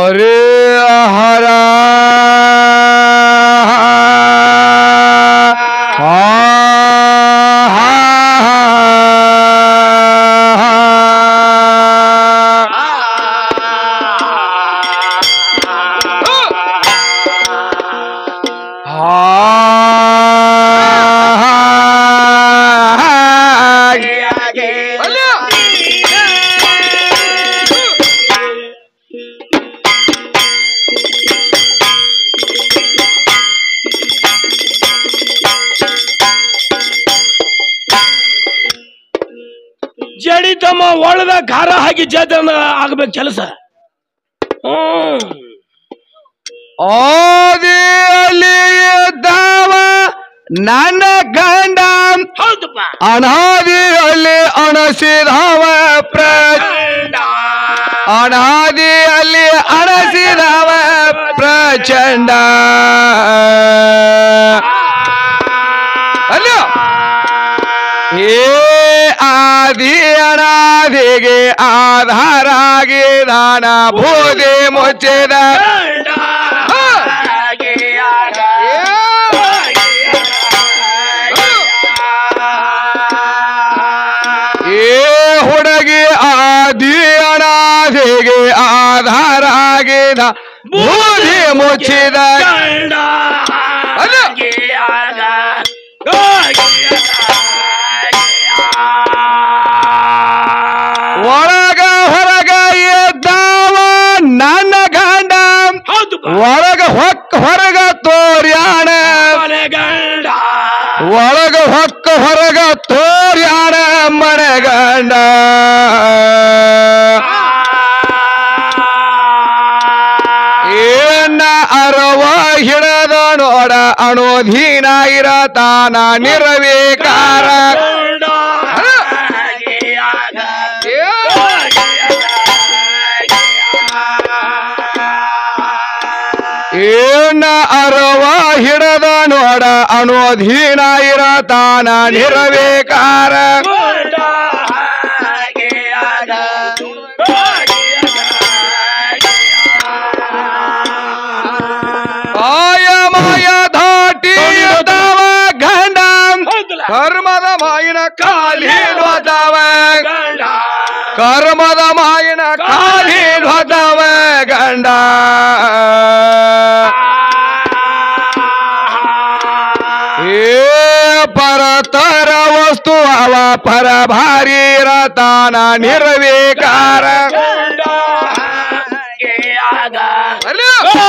ಹರೇ ಹರ ಜಡಿ ತಮ್ಮ ಒಳದ ಖಾರ ಹಾಕಿ ಜಾತ್ರೆ ಆಗ್ಬೇಕು ಕೆಲಸ ಹ್ಮ್ ಓದಿಯಲ್ಲಿ ಇದ್ದಾವ ನನ್ನ ಗಂಡ ಹೌದಪ್ಪ ಅನಾದಿಯಲ್ಲಿ ಅಣಸಿದವ ಪ್ರ ಅನಾದಿಯಲ್ಲಿ ಅಣಸಿದವ ಪ್ರಚಂಡ ಅಲ್ಲ ಏ ಆದಿ ಅನಾದಿಗೆ ಆಧಾರಾಗಿ ದಾನ ಬೂದಿ ಮುಚ್ಚಿದ ಏ ಹುಡುಗಿ ಆದಿ ಅನಾದಿಗೆ ಆಧಾರಾಗಿದ ಬೂದಿ ಮುಚ್ಚಿದ ಅಲ್ಲ. ಒಳಗ ಹೊರಗ ಎದ್ದಾವ ನನ್ನ ಗಂಡ ಹೌದಪ್ಪ ಒಳಗ ಹೊಕ್ಕ ಹೊರಗ ತೋರ್ಯಾಣ ಗಂಡ ಒಳಗ ಹೊಕ್ಕ ಹೊರಗ ತೋರ್ಯಾಣ ಮನೆಗಂಡ ಏನ ಅರವ ಹಿಡದ ನೋಡ ಅಣೋಧೀನ ಇರತಾನ ನಿರ್ವಿಕಾರ ಏನ ಅರವ ಹಿಡದ ನೋಡ ಅಣೋಧೀನ ಇರತಾನ ನಿರ್ವಿಕಾರ ಮಾಯ ಮಾಯ ಧಾಟಿ ಇರ್ತಾವ ಗಂಡ ಕರ್ಮದ ಮಾಯಿನ ಕಾಲಿ ಧ್ವಜವ ಕರ್ಮದ ಮಾಯಿನ ಕಾಲಿ ಧ್ವಜವ ಗಂಡ ಏ ಪರತರ ವಸ್ತು ಅವ ಪರ ಭಾರಿ ರತಾನ ನಿರ್ವಿಕಾರ ಅಲ್ಲ?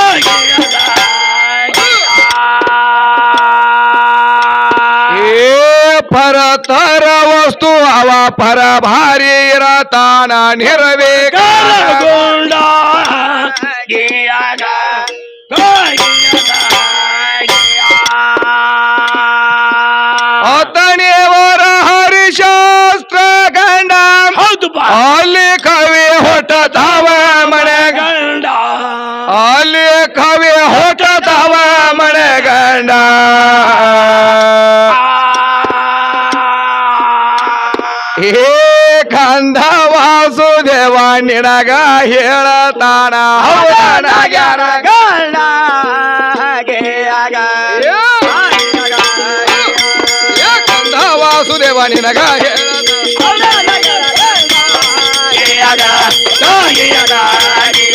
ಏ ಪರತರ ವಸ್ತು ಅವ ಪರ ಭಾರಿ ರತಾನ ನಿರ್ವಿಕಾರ ಅತನೇವರ ಹರಿಶಾಸ್ತ್ರ ಗಂಡ ಹೌದಪ್ಪ ಅಲ್ಲಿ ಕವಿ ಹೊಟ್ಟತಾವ ಮನೆಗ ಗಂಡ ಅಲ್ಲಿ ಕವಿ ಹೊಟ್ಟತಾವ ಮನೆಗಂಡ ಏ ಕಂದ ವಾಸುದೇವ ನಿನಗ ಹೇಳತಾನ ಹೌದನಾಗ್ಯಾರ ಗಂಡ ಏ ಕಂದ ವಾಸುದೇವ ನಿನಗ ಹೇಳತಾನ Yeah.